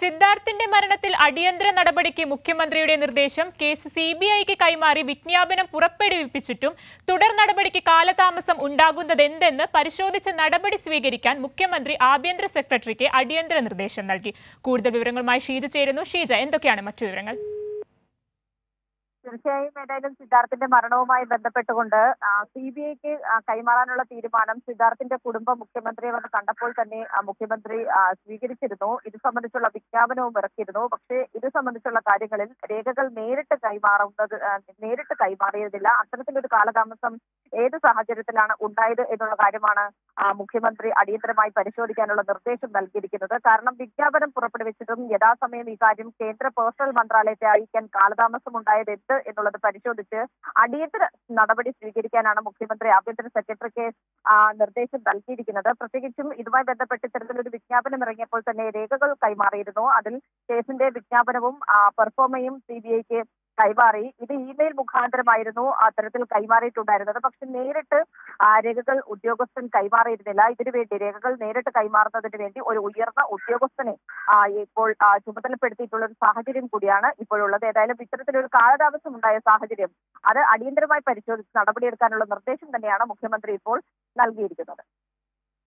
സിദ്ധാർത്ഥിന്റെ മരണത്തിൽ അടിയന്തര നടപടിക്ക് മുഖ്യമന്ത്രിയുടെ നിർദ്ദേശം കേസ് സി ബി ഐക്ക് കൈമാറി വിജ്ഞാപനം പുറപ്പെടുവിപ്പിച്ചിട്ടും തുടർ നടപടിക്ക് കാലതാമസം ഉണ്ടാകുന്നതെന്തെന്ന് പരിശോധിച്ച് നടപടി സ്വീകരിക്കാൻ മുഖ്യമന്ത്രി ആഭ്യന്തര സെക്രട്ടറിക്ക് അടിയന്തര നിർദ്ദേശം നൽകി കൂടുതൽ വിവരങ്ങളുമായി ഷീജ ചേരുന്നു ഷീജ എന്തൊക്കെയാണ് മറ്റു വിവരങ്ങൾ തീർച്ചയായും ഏതായാലും സിദ്ധാർത്ഥിന്റെ മരണവുമായി ബന്ധപ്പെട്ടുകൊണ്ട് സി ബി ഐക്ക് കൈമാറാനുള്ള തീരുമാനം സിദ്ധാർത്ഥിന്റെ കുടുംബം മുഖ്യമന്ത്രിയെ വന്ന് കണ്ടപ്പോൾ തന്നെ ആ, മുഖ്യമന്ത്രി ആ, സ്വീകരിച്ചിരുന്നു ഇത് സംബന്ധിച്ചുള്ള വിജ്ഞാപനവും ഇറക്കിയിരുന്നു പക്ഷേ ഇത് സംബന്ധിച്ചുള്ള കാര്യങ്ങളിൽ രേഖകൾ നേരിട്ട് കൈമാറുന്നത് ആ, നേരിട്ട് കൈമാറിയതില്ല അത്തരത്തിലൊരു കാലതാമസം ഏത് സാഹചര്യത്തിലാണ് ഉണ്ടായത് എന്നുള്ള കാര്യമാണ് ആ, മുഖ്യമന്ത്രി അടിയന്തരമായി പരിശോധിക്കാനുള്ള നിർദ്ദേശം നൽകിയിരിക്കുന്നത് കാരണം വിജ്ഞാപനം പുറപ്പെടുവിച്ചതും യഥാസമയം ഈ കാര്യം കേന്ദ്ര പേഴ്സണൽ മന്ത്രാലയത്തെ അറിയിക്കാൻ കാലതാമസം ഉണ്ടായത് എന്ത് എന്നുള്ളത് പരിശോധിച്ച് അടിയന്തര നടപടി സ്വീകരിക്കാനാണ് മുഖ്യമന്ത്രി ആഭ്യന്തര സെക്രട്ടറിക്ക് ആ, നിർദ്ദേശം നൽകിയിരിക്കുന്നത് പ്രത്യേകിച്ചും ഇതുമായി ബന്ധപ്പെട്ട് ഇത്തരത്തിലൊരു വിജ്ഞാപനം ഇറങ്ങിയപ്പോൾ തന്നെ രേഖകൾ കൈമാറിയിരുന്നു അതിൽ കേസിന്റെ വിജ്ഞാപനവും ആ, പെർഫോമയും സി ബി ഐക്ക് കൈമാറി ഇത് ഇമെയിൽ മുഖാന്തരമായിരുന്നു അത്തരത്തിൽ കൈമാറിയിട്ടുണ്ടായിരുന്നത് പക്ഷെ നേരിട്ട് ആ, രേഖകൾ ഉദ്യോഗസ്ഥൻ കൈമാറിയിരുന്നില്ല ഇതിനുവേണ്ടി രേഖകൾ നേരിട്ട് കൈമാറുന്നതിന് വേണ്ടി ഒരു ഉയർന്ന ഉദ്യോഗസ്ഥനെ ആ, ഇപ്പോൾ ആ, ചുമതലപ്പെടുത്തിയിട്ടുള്ള ഒരു സാഹചര്യം കൂടിയാണ് ഇപ്പോഴുള്ളത് ഏതായാലും ഇത്തരത്തിലൊരു കാലതാമസം ഉണ്ടായ സാഹചര്യം അത് അടിയന്തരമായി പരിശോധിച്ച് നടപടിയെടുക്കാനുള്ള നിർദ്ദേശം തന്നെയാണ് മുഖ്യമന്ത്രി ഇപ്പോൾ നൽകിയിരിക്കുന്നത്